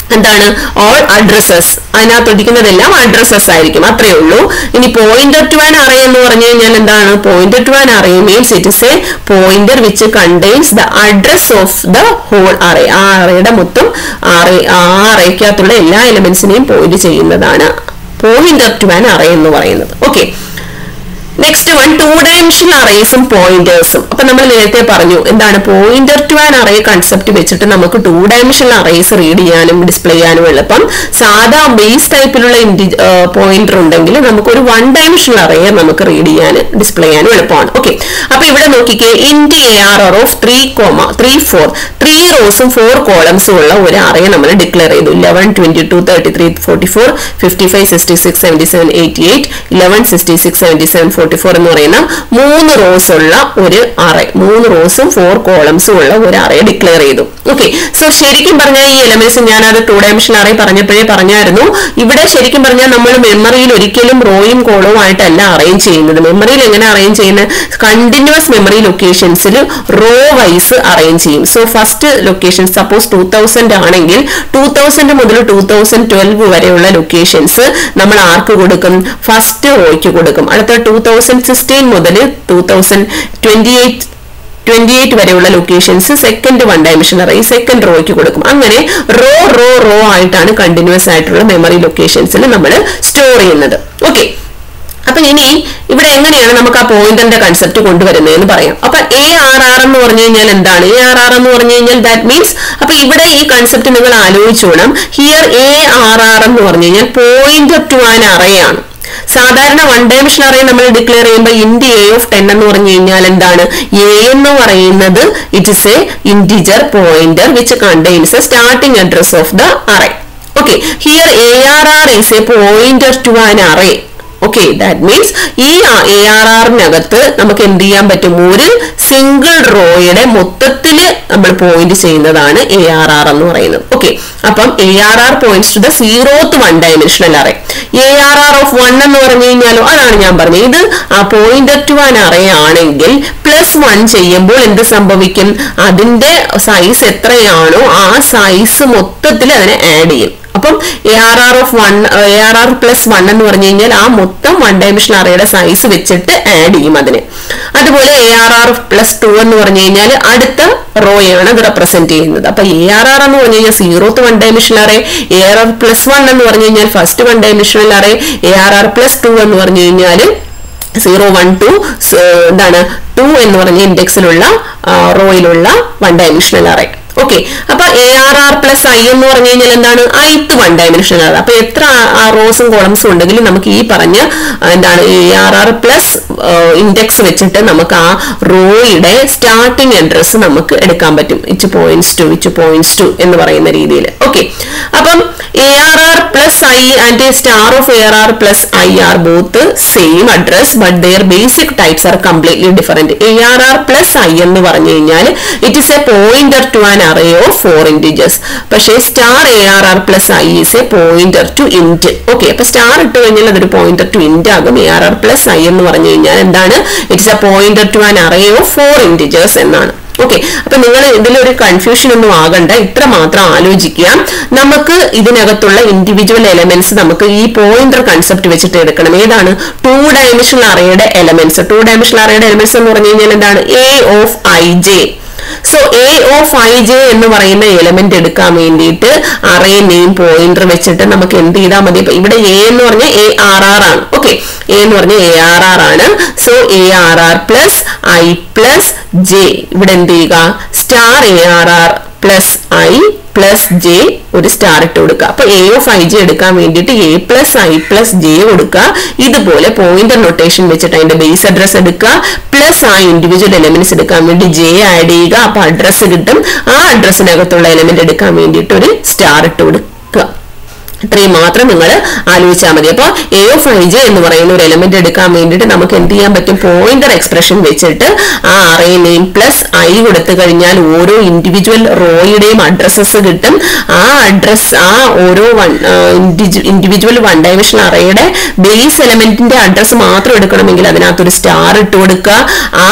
എന്താണ് ഓൾ അഡ്രസ്സസ് അതിനകത്ത് ഇരിക്കുന്നതെല്ലാം അഡ്രസ്സസ് ആയിരിക്കും അത്രയേ ഉള്ളൂ ഇനി പോയിന്റർ ടു ആൻ അറേ എന്ന് പറഞ്ഞു കഴിഞ്ഞാൽ എന്താണ് pointer to an array means it is a pointer which contains the address of the whole array ആ അറേയുടെ മൊത്തം അറേ ആ അറേക്കകത്തുള്ള എല്ലാ എലിമെന്റ്സിനെയും പോയിന്റ് ചെയ്യുന്നതാണ് പോയിന്റർ ടു ആൻ അറേ എന്ന് പറയുന്നത് okay next one two dimensional അറേസും പോയിന്റേഴ്സും അപ്പൊ നമ്മൾ നേരത്തെ പറഞ്ഞു എന്താണ് pointer to an array concept വെച്ചിട്ട് നമുക്ക് ടു ഡയമെൻഷണൽ അറേസ് റീഡ് ചെയ്യാനും ഡിസ്പ്ലേ ചെയ്യാനും എളുപ്പം സാധാ ബേസ് ടൈപ്പിലുള്ള പോയിന്റർ ഉണ്ടെങ്കിൽ നമുക്ക് ഒരു വൺ ഡയമെൻഷണൽ അറേ നമുക്ക് റീഡ് ചെയ്യാനും ഡിസ്പ്ലേ ചെയ്യാനും എളുപ്പമാണ് ഓക്കെ അപ്പൊ ഇവിടെ നോക്കിക്കേ int A R R of three comma three four three റോസും ഫോർ കോളംസും ഉള്ള ഒരു അറേ നമ്മൾ ഡിക്ലെയർ ചെയ്തു eleven twenty two thirty three forty four fifty five sixty six seventy seven eighty eight eleven sixty six seventy seven forty four എന്ന് പറയുന്ന മൂന്ന് rose ഉള്ള ഒരു അറേ മൂന്ന് റോസും ഫോർ കോളംസും ഉള്ള ഒരു അറേ ഡിക്ലെയർ ചെയ്തു ഓക്കെ സോ ശരിക്കും പറഞ്ഞാൽ ഈ എലമെന്റ്സ് ഞാൻ അത് ടു ഡയമെൻഷൻ അറേ പറഞ്ഞപ്പോഴേ പറഞ്ഞായിരുന്നു ഇവിടെ ശരിക്കും പറഞ്ഞാൽ നമ്മൾ മെമ്മറിയിൽ ഒരിക്കലും റോയും കോളവും ആയിട്ടല്ല അറേഞ്ച് ചെയ്യുന്നത് മെമ്മറിയിൽ എങ്ങനെ അറേഞ്ച് ചെയ്യുന്നത് കണ്ടിന്യൂസ് മെമ്മറി ലൊക്കേഷൻസിൽ റോ വൈസ് അറേഞ്ച് ചെയ്യും so first location suppose two thousand ആണെങ്കിൽ ടൂ തൗസൻഡ് മുതൽ ടൂ തൗസൻഡ് ട്വൽവ് വരെയുള്ള ലൊക്കേഷൻസ് നമ്മൾ ആർക്ക് കൊടുക്കും ഫസ്റ്റ് റോയ്ക്ക് കൊടുക്കും അടുത്ത ടൂ തൗസൻഡ് സിക്സ്റ്റീൻ മുതൽ two thousand twenty eight twenty eight വരെയുള്ള locations second one dimension array second റോയ്ക്ക് കൊടുക്കും അങ്ങനെ റോ റോ റോ ആയിട്ടാണ് കണ്ടിന്യൂസ് ആയിട്ടുള്ള മെമ്മറി ലൊക്കേഷൻസിൽ നമ്മൾ സ്റ്റോർ ചെയ്യുന്നത് ഓക്കെ അപ്പൊ ഇനി ഇവിടെ എങ്ങനെയാണ് നമുക്ക് ആ പോയിന്റിന്റെ കൺസെപ്റ്റ് കൊണ്ടുവരുന്നതെന്ന് പറയാം അപ്പൊ എ ആർ ആർ എന്ന് പറഞ്ഞു കഴിഞ്ഞാൽ എന്താണ് എ ആർ ആർ എന്ന് പറഞ്ഞു കഴിഞ്ഞാൽ ദാറ്റ് മീൻസ് അപ്പൊ ഇവിടെ ഈ കൺസെപ്റ്റ് നിങ്ങൾ ആലോചിച്ചോണം ഹിയർ എ ആർ ആർ എന്ന് പറഞ്ഞു കഴിഞ്ഞാൽ പോയിന്റർ ടു ആൻ അറേ ആണ് സാധാരണ വൺ ഡയമെൻഷൻ അറേ നമ്മൾ ഡിക്ലെയർ ചെയ്യുമ്പോൾ ഇൻഡി എ ഓഫ് ടെൻ എന്ന് പറഞ്ഞു കഴിഞ്ഞാൽ എന്താണ് എ എന്ന് പറയുന്നത് it is a integer pointer which contains a starting address of the array okay here A R R is a pointer to an array okay that means ഈ A R ആറിനകത്ത് നമുക്ക് എന്ത് ചെയ്യാൻ പറ്റും ഒരു സിംഗിൾ റോയുടെ മൊത്തത്തില് നമ്മൾ പോയിന്റ് ചെയ്യുന്നതാണ് എ ആർ ആർ എന്ന് പറയുന്നത് ഓക്കെ അപ്പം A R R points to the zeroth one dimensional array A R R of one എന്ന് പറഞ്ഞു കഴിഞ്ഞാലോ അതാണ് ഞാൻ പറഞ്ഞത് ഇത് ആ പോയിന്റർ ടു ആൻ അറേ ആണെങ്കിൽ പ്ലസ് വൺ ചെയ്യുമ്പോൾ എന്ത് സംഭവിക്കും അതിന്റെ സൈസ് എത്രയാണോ ആ സൈസ് മൊത്തത്തിൽ അതിനെ ആഡ് ചെയ്യും അപ്പം A R R of one A R R plus one എന്ന് പറഞ്ഞു കഴിഞ്ഞാൽ ആ മൊത്തം വൺ ഡയമെൻഷൻ അറേയുടെ സൈസ് വെച്ചിട്ട് ആഡ് ചെയ്യും അതിന് അതുപോലെ A R R plus two എന്ന് പറഞ്ഞു കഴിഞ്ഞാൽ അടുത്ത റോയാണ് അത് റെപ്രസെന്റ് ചെയ്യുന്നത് അപ്പൊ എ ആർ ആർ എന്ന് പറഞ്ഞു കഴിഞ്ഞാൽ zeroth one dimension array A R R plus one എന്ന് പറഞ്ഞു കഴിഞ്ഞാൽ first one dimensional array A R R plus two എന്ന് പറഞ്ഞു കഴിഞ്ഞാൽ സീറോ വൺ ടു എന്താണ് ടു എന്ന് പറഞ്ഞ ഇൻഡെക്സിലുള്ള റോയിലുള്ള വൺ ഡയമെൻഷണൽ അറേ ഓക്കെ അപ്പൊ A R R plus I എന്ന് പറഞ്ഞു കഴിഞ്ഞാൽ എന്താണ് ഐത്ത് വൺ ഡയമെൻഷണൽ അറേ അപ്പൊ എത്ര റോസും കോളംസും ഉണ്ടെങ്കിലും നമുക്ക് ഈ പറഞ്ഞ എന്താണ് A R R plus index വെച്ചിട്ട് നമുക്ക് ആ റോയുടെ സ്റ്റാർട്ടിംഗ് അഡ്രസ് നമുക്ക് എടുക്കാൻ പറ്റും each points to each points to എന്ന് പറയുന്ന രീതിയിൽ ഓക്കെ അപ്പം A R R plus I and star of A R R plus I are both same address but their basic types are completely different A R R plus I എന്ന് പറഞ്ഞു കഴിഞ്ഞാൽ it is a pointer to an array of four integers പക്ഷേ star A R R plus I is a pointer to int okay അപ്പൊ star ഇട്ട് കഴിഞ്ഞാൽ അതൊരു pointer to int ആകും A R R plus I എന്ന് പറഞ്ഞു കഴിഞ്ഞാൽ എന്താണ് it's a pointer to an array of four integers എന്നാണ് ഓക്കെ അപ്പൊ നിങ്ങൾ ഇതിലൊരു കൺഫ്യൂഷൻ ഒന്നും ആകണ്ട ഇത്ര മാത്രം ആലോചിക്കുക നമുക്ക് ഇതിനകത്തുള്ള ഇൻഡിവിജ്വൽ എലമെന്റ്സ് നമുക്ക് ഈ പോയിന്റർ കൺസെപ്റ്റ് വെച്ചിട്ട് എടുക്കണം ഏതാണ് ടു ഡയമെൻഷണൽ അറേയുടെ എലമെന്റ്സ് ടു ഡയമെൻഷണൽ അറേയുടെ എലമെന്റ്സ് എന്ന് പറഞ്ഞു കഴിഞ്ഞാൽ എന്താണ് A of I J so A of I J എന്ന് പറയുന്ന എലമെന്റ് എടുക്കാൻ വേണ്ടിയിട്ട് അറേ നെയിം പോയിന്റർ വെച്ചിട്ട് നമുക്ക് എന്ത് ചെയ്താൽ മതി ഇപ്പൊ ഇവിടെ എ എന്ന് പറഞ്ഞ എ ആർ ആർ ആണ് ഓക്കെ എ എന്ന് പറഞ്ഞ എ ആർ ആർ ആണ് so A R R plus I plus J ഇവിടെ എന്ത് ചെയ്യുക star A R R plus I plus J ഒരു സ്റ്റാർ ഇട്ട് കൊടുക്കുക അപ്പൊ എ ഓഫ് ഐ ജെ എടുക്കാൻ വേണ്ടിയിട്ട് A plus I plus J കൊടുക്കുക ഇതുപോലെ പോയിന്റർ നൊട്ടേഷൻ വെച്ചിട്ട് അതിന്റെ ബേസ് അഡ്രസ് എടുക്കുക പ്ലസ് ആ ഇൻഡിവിജ്വൽ എലമെന്റ്സ് എടുക്കാൻ വേണ്ടി ജെ ആഡ് ചെയ്യുക അപ്പൊ അഡ്രസ് കിട്ടും ആ അഡ്രസ്സിനകത്തുള്ള എലമെന്റ് എടുക്കാൻ വേണ്ടിയിട്ട് ഒരു സ്റ്റാർ ഇട്ട് കൊടുക്കുക ഇത്രയും മാത്രം നിങ്ങൾ ആലോചിച്ചാൽ മതി അപ്പോൾ എ ഓഫ് ഐ ജെ എന്ന് പറയുന്ന ഒരു എലമെന്റ് എടുക്കാൻ വേണ്ടിയിട്ട് നമുക്ക് എന്ത് ചെയ്യാൻ പറ്റും പോയിന്റർ എക്സ്പ്രഷൻ വെച്ചിട്ട് ആ അറേ നെയിം പ്ലസ് ഐ കൊടുത്തു കഴിഞ്ഞാൽ ഓരോ ഇൻഡിവിജ്വൽ റോയുടെയും അഡ്രസ്സസ് കിട്ടും ആ അഡ്രസ് ആ ഓരോ വൺ ഇൻഡിവിജ്വൽ വൺ ഡയമെൻഷൻ അറേയുടെ ബേസ് എലമെന്റിന്റെ അഡ്രസ് മാത്രം എടുക്കണമെങ്കിൽ അതിനകത്തൊരു സ്റ്റാർ ഇട്ട് കൊടുക്കുക ആ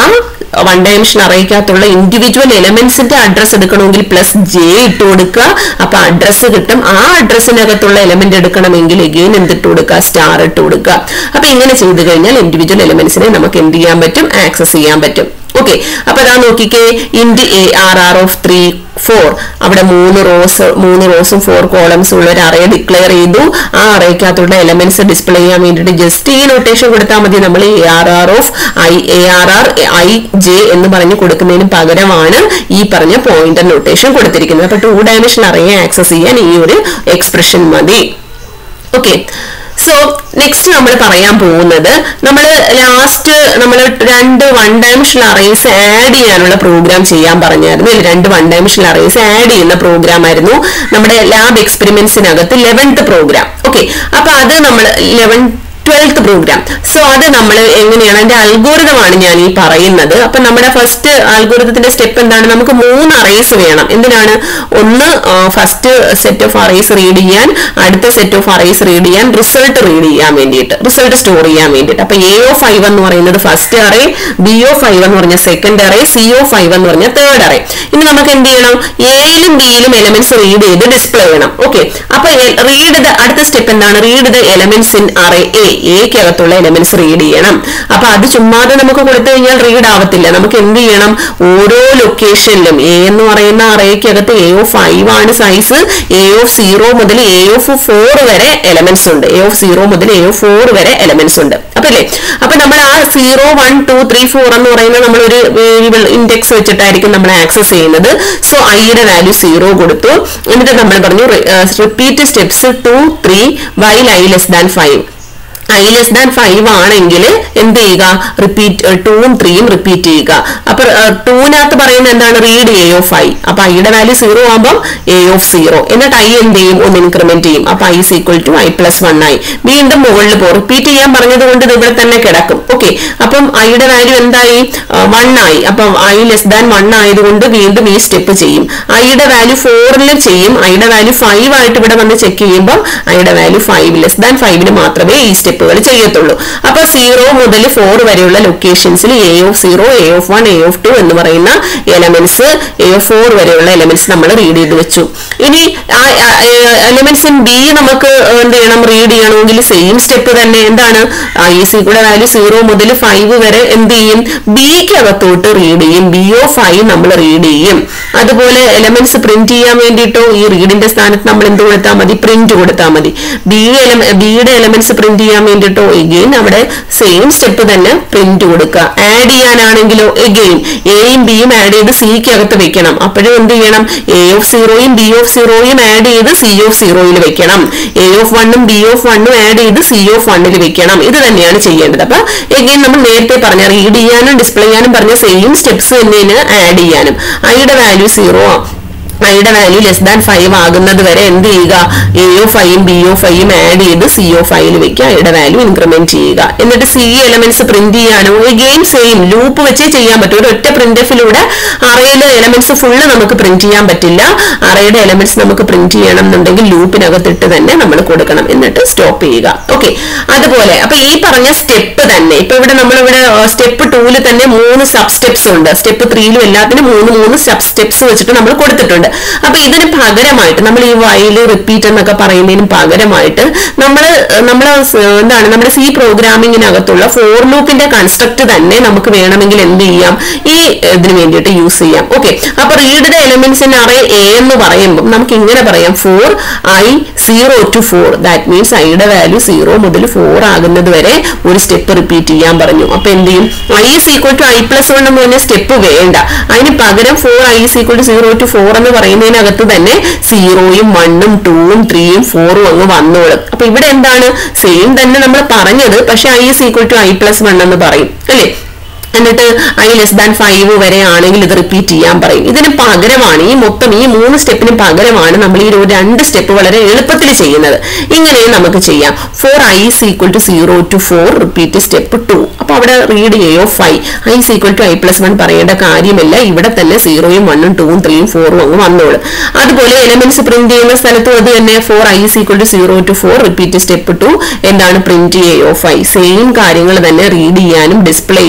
വൺ ഡയമെൻഷൻ അറേക്കകത്തുള്ള ഇൻഡിവിജ്വൽ എലമെന്റ്സിന്റെ അഡ്രസ് എടുക്കണമെങ്കിൽ പ്ലസ് ജെ ഇട്ട് കൊടുക്കുക അപ്പൊ അഡ്രസ് കിട്ടും ആ അഡ്രസ്സിനകത്തുള്ള എലമെന്റ് എടുക്കണമെങ്കിൽ എഗെയിൻ എന്തിട്ട് കൊടുക്കുക സ്റ്റാർ ഇട്ട് കൊടുക്കുക അപ്പൊ ഇങ്ങനെ ചെയ്തു കഴിഞ്ഞാൽ ഇൻഡിവിജ്വൽ എലമെന്റ്സിനെ നമുക്ക് എന്ത് ചെയ്യാൻ പറ്റും ആക്സസ് ചെയ്യാൻ പറ്റും ഓക്കെ അപ്പൊ അതാ നോക്കിക്കേ int A R R of three four അവിടെ മൂന്ന് റോസ് മൂന്ന് റോസും ഫോർ കോളംസും ഉള്ള ഒരു അറേ ഡിക്ലെയർ ചെയ്തു ആ അറേക്കകത്തുള്ള എലമെന്റ്സ് ഡിസ്പ്ലേ ചെയ്യാൻ വേണ്ടിയിട്ട് ജസ്റ്റ് ഈ നൊട്ടേഷൻ കൊടുത്താൽ മതി നമ്മൾ A R R of I A R R I J എന്ന് പറഞ്ഞ് കൊടുക്കുന്നതിന് പകരമാണ് ഈ പറഞ്ഞ പോയിന്റർ നൊട്ടേഷൻ കൊടുത്തിരിക്കുന്നത് അപ്പൊ ടു ഡയമെൻഷൻ അറേയെ ആക്സസ് ചെയ്യാൻ ഈ ഒരു എക്സ്പ്രഷൻ മതി ഓക്കെ സോ നെക്സ്റ്റ് നമ്മൾ പറയാൻ പോകുന്നത് നമ്മൾ ലാസ്റ്റ് നമ്മൾ രണ്ട് വൺ ഡയമെൻഷണൽ അറേസ് ആഡ് ചെയ്യാനുള്ള പ്രോഗ്രാം ചെയ്യാൻ പറഞ്ഞായിരുന്നു ഇത് രണ്ട് വൺ ഡയമെൻഷണൽ അറേസ് ആഡ് ചെയ്യുന്ന പ്രോഗ്രാം ആയിരുന്നു നമ്മുടെ ലാബ് എക്സ്പെരിമെന്റ്സിനകത്ത് ലെവൻത്ത് പ്രോഗ്രാം ഓക്കെ അപ്പൊ അത് നമ്മൾ ലെവൻ ട്വൽത്ത് പ്രോഗ്രാം സോ അത് നമ്മൾ എങ്ങനെയാണ് അതിന്റെ അൽഗോരിതമാണ് ഞാൻ ഈ പറയുന്നത് അപ്പൊ നമ്മുടെ ഫസ്റ്റ് അൽഗോരിതത്തിന്റെ സ്റ്റെപ്പ് എന്താണ് നമുക്ക് മൂന്ന് അറേസ് വേണം എന്തിനാണ് ഒന്ന് first set of arrays read ചെയ്യാൻ അടുത്ത സെറ്റ് ഓഫ് അറേസ് റീഡ് ചെയ്യാൻ റിസൾട്ട് റീഡ് ചെയ്യാൻ വേണ്ടിയിട്ട് റിസൾട്ട് സ്റ്റോർ ചെയ്യാൻ വേണ്ടിയിട്ട് അപ്പൊ എ ഒ ഫൈവ് എന്ന് പറയുന്നത് first array B of five എന്ന് പറഞ്ഞ second array C of five എന്ന് പറഞ്ഞ തേർഡ് അറേ ഇനി നമുക്ക് എന്ത് ചെയ്യണം എയിലും ബിയിലും എലമെന്റ്സ് റീഡ് ചെയ്ത് ഡിസ്പ്ലേ ചെയ്യണം ഓക്കെ അപ്പൊ റീഡ് ദ അടുത്ത സ്റ്റെപ്പ് എന്താണ് read the elements in array A എക്കകത്തുള്ള എലമെന്റ്സ് റീഡ് ചെയ്യണം അപ്പൊ അത് ചുമ്മാതെ നമുക്ക് കൊടുത്തു കഴിഞ്ഞാൽ റീഡ് ആവത്തില്ല നമുക്ക് എന്ത് ചെയ്യണം ഓരോ ലൊക്കേഷനിലും എ എന്ന് പറയുന്ന അറേക്കകത്ത് എ ഓഫ് ഫൈവ് ആണ് സൈസ് എ ഓഫ് സീറോ മുതൽ എ ഓഫ് ഫോർ വരെ എലമെന്റ്സ് ഉണ്ട് എ ഓഫ് സീറോ മുതൽ എ ഓഫ് ഫോർ വരെ എലമെന്റ്സ് ഉണ്ട് അപ്പൊ അല്ലേ അപ്പൊ നമ്മൾ ആ zero one two three four എന്ന് പറയുന്ന നമ്മളൊരു വേരിയബിൾ ഇൻഡെക്സ് വെച്ചിട്ടായിരിക്കും നമ്മൾ ആക്സസ് ചെയ്യുന്നത് സോ ഐയുടെ വാല്യൂ സീറോ കൊടുത്തു എന്നിട്ട് നമ്മൾ പറഞ്ഞു repeat steps two three while I less than five I less than five ആണെങ്കിൽ എന്ത് ചെയ്യുക റിപ്പീറ്റ് ടൂവും ത്രീയും റിപ്പീറ്റ് ചെയ്യുക അപ്പൊ ടൂവിനകത്ത് പറയുന്നത് എന്താണ് റീഡ് എ ഓഫ് ഐ അപ്പൊ ഐയുടെ വാല്യൂ സീറോ ആകുമ്പോൾ എ ഓഫ് സീറോ എന്നിട്ട് ഐ എന്ത് ചെയ്യും ഒന്ന് ഇൻക്രിമെന്റ് ചെയ്യും അപ്പൊ I is equal to I plus one ആയി വീണ്ടും മുകളിൽ പോകും റിപ്പീറ്റ് ചെയ്യാൻ പറഞ്ഞത് കൊണ്ട് ഇത് ഇവിടെ തന്നെ കിടക്കും ഓക്കെ അപ്പം ഐയുടെ വാല്യൂ എന്തായി വൺ ആയി അപ്പം ഐ ലെസ് ദാൻ വൺ ആയതുകൊണ്ട് വീണ്ടും ഈ സ്റ്റെപ്പ് ചെയ്യും ഐയുടെ വാല്യൂ ഫോറിൽ ചെയ്യും ഐയുടെ വാല്യൂ ഫൈവ് ആയിട്ട് ഇവിടെ വന്ന് ചെക്ക് ചെയ്യുമ്പോൾ ഐയുടെ വാല്യൂ ഫൈവ് ലെസ് ദാൻ ഫൈവിന് മാത്രമേ ഈ സ്റ്റെപ്പുകൾ ചെയ്യത്തുള്ളൂ അപ്പൊ സീറോ മുതൽ ഫോർ വരെയുള്ള ലൊക്കേഷൻസിൽ A of zero A of one A of two എന്ന് പറയുന്ന എലമെന്റ്സ് എ ഓഫ് ഫോർ വരെയുള്ള എലമെന്റ്സ് നമ്മൾ റീഡ് ചെയ്ത് വെച്ചു ഇനി ആ എലമെന്റ്സ് ഇൻ ബി നമുക്ക് എന്ത് ചെയ്യണം റീഡ് ചെയ്യണമെങ്കിൽ സെയിം സ്റ്റെപ്പ് തന്നെ എന്താണ് ഐ സി കൂടെ വാല്യൂ സീറോ മുതൽ ഫൈവ് വരെ എന്ത് ചെയ്യും ബിക്ക് അകത്തോട്ട് റീഡ് ചെയ്യും ബി ഓ ഫൈവ് നമ്മൾ റീഡ് ചെയ്യും അതുപോലെ എലമെന്റ്സ് പ്രിന്റ് ചെയ്യാൻ വേണ്ടിയിട്ടോ ഈ റീഡിന്റെ സ്ഥാനത്ത് നമ്മൾ എന്ത് കൊടുത്താൽ മതി പ്രിന്റ് കൊടുത്താൽ മതി ബി ബിയുടെ എലമെന്റ്സ് പ്രിന്റ് ചെയ്യാൻ വേണ്ടിയിട്ടോ എഗെയിൻ അവിടെ സെയിം സ്റ്റെപ്പ് തന്നെ പ്രിന്റ് കൊടുക്കുക ആഡ് ചെയ്യാനാണെങ്കിലോ എഗെയിൻ എയും ബിയും ആഡ് ചെയ്ത് സിക്ക് അകത്ത് വെക്കണം അപ്പോഴും എന്ത് ചെയ്യണം എ ഓഫ് സീറോയും ബി ഓഫ് സീറോയും ആഡ് ചെയ്ത് സി ഓഫ് സീറോയിൽ വെക്കണം എ ഓഫ് വണ്ണും ബി ഓഫ് വണ്ണും ആഡ് ചെയ്ത് സി ഓഫ് വണ്ണിൽ വെക്കണം ഇത് തന്നെയാണ് ചെയ്യേണ്ടത് അപ്പൊ എഗെയിൻ നമ്മൾ നേരത്തെ പറഞ്ഞ റീഡ് ചെയ്യാനും ഡിസ്പ്ലേ ചെയ്യാനും പറഞ്ഞ സെയിം സ്റ്റെപ്സ് തന്നെയാണ് ആഡ് ചെയ്യാനും ഐയുടെ വാല്യൂ സീറോ ഐയുടെ വാല്യൂ ലെസ് ദാൻ ഫൈവ് ആകുന്നത് വരെ എന്ത് ചെയ്യുക എ ഒ ഫൈവും ബി ഒ ഫൈവും ആഡ് ചെയ്ത് സി ഒ ഫൈവിൽ വെക്കുക ഐയുടെ വാല്യൂ ഇൻക്രിമെന്റ് ചെയ്യുക എന്നിട്ട് സി എലമെന്റ്സ് പ്രിന്റ് ചെയ്യാനോ ഗെയിം സെയിം ലൂപ്പ് വെച്ചേ ചെയ്യാൻ പറ്റും ഒരു ഒറ്റ പ്രിന്റഫിലൂടെ അറയിലെ എലമെന്റ്സ് ഫുള്ള് നമുക്ക് പ്രിന്റ് ചെയ്യാൻ പറ്റില്ല അറയുടെ എലമെന്റ്സ് നമുക്ക് പ്രിന്റ് ചെയ്യണം എന്നുണ്ടെങ്കിൽ ലൂപ്പിനകത്തിട്ട് തന്നെ നമ്മൾ കൊടുക്കണം എന്നിട്ട് സ്റ്റോപ്പ് ചെയ്യുക ഓക്കെ അതുപോലെ അപ്പൊ ഈ പറഞ്ഞ സ്റ്റെപ്പ് തന്നെ ഇപ്പൊ ഇവിടെ നമ്മളിവിടെ സ്റ്റെപ്പ് ടൂല് തന്നെ മൂന്ന് സബ് സ്റ്റെപ്സ് ഉണ്ട് സ്റ്റെപ്പ് ത്രീയിലും എല്ലാത്തിനും മൂന്ന് മൂന്ന് സബ് സ്റ്റെപ്സ് വെച്ചിട്ട് നമ്മൾ കൊടുത്തിട്ടുണ്ട് അപ്പൊ ഇതിന് പകരമായിട്ട് നമ്മൾ ഈ വൈല് റിപ്പീറ്റ് എന്നൊക്കെ പറയുന്നതിന് പകരമായിട്ട് നമ്മൾ നമ്മൾ എന്താണ് നമ്മുടെ സി പ്രോഗ്രാമിങ്ങിനകത്തുള്ള ഫോർ ലൂപ്പിന്റെ കൺസ്ട്രക്ട് തന്നെ നമുക്ക് വേണമെങ്കിൽ എന്ത് ചെയ്യാം ഈ ഇതിന് വേണ്ടിയിട്ട് യൂസ് ചെയ്യാം ഓക്കെ അപ്പൊ read the elements in array A എന്ന് പറയുമ്പോൾ നമുക്ക് ഇങ്ങനെ പറയാം for I zero to four that means ഐയുടെ വാല്യൂ സീറോ മുതൽ ഫോർ ആകുന്നത് വരെ ഒരു സ്റ്റെപ്പ് റിപ്പീറ്റ് ചെയ്യാൻ പറഞ്ഞു അപ്പൊ എന്ത് ചെയ്യും I is equal to I plus one എന്ന് പറഞ്ഞ സ്റ്റെപ്പ് വേണ്ട അതിന് പകരം for I is equal to zero to four എന്ന് പറയുന്നതിനകത്ത് തന്നെ സീറോയും വണ്ണും ടൂവും ത്രീയും ഫോറും അങ്ങ് വന്നോളും അപ്പൊ ഇവിടെ എന്താണ് സെയിം തന്നെ നമ്മൾ പറഞ്ഞത് പക്ഷെ I is equal to I plus one എന്ന് പറയും അല്ലേ എന്നിട്ട് ഐ ലെസ് ദാൻ ഫൈവ് വരെ ആണെങ്കിൽ ഇത് റിപ്പീറ്റ് ചെയ്യാൻ പറയും ഇതിന് പകരമാണ് ഈ മൊത്തം ഈ മൂന്ന് സ്റ്റെപ്പിന് പകരമാണ് നമ്മൾ ഈ ഒരു രണ്ട് സ്റ്റെപ്പ് വളരെ എളുപ്പത്തിൽ ചെയ്യുന്നത് ഇങ്ങനെയും നമുക്ക് ചെയ്യാം for I is equal to zero to four repeat step two അപ്പൊ അവിടെ read A of five I is equal to I plus one പറയേണ്ട കാര്യമില്ല ഇവിടെ തന്നെ സീറോയും വണ്ണും ടൂവും ത്രീയും ഫോറും അങ്ങ് വന്നോളും അതുപോലെ എലമെന്റ്സ് പ്രിന്റ് ചെയ്യുന്ന സ്ഥലത്തും അത് തന്നെ for I is equal to zero to four repeat step two എന്താണ് print A of I same കാര്യങ്ങൾ തന്നെ റീഡ് ചെയ്യാനും ഡിസ്പ്ലേ ചെയ്യാനും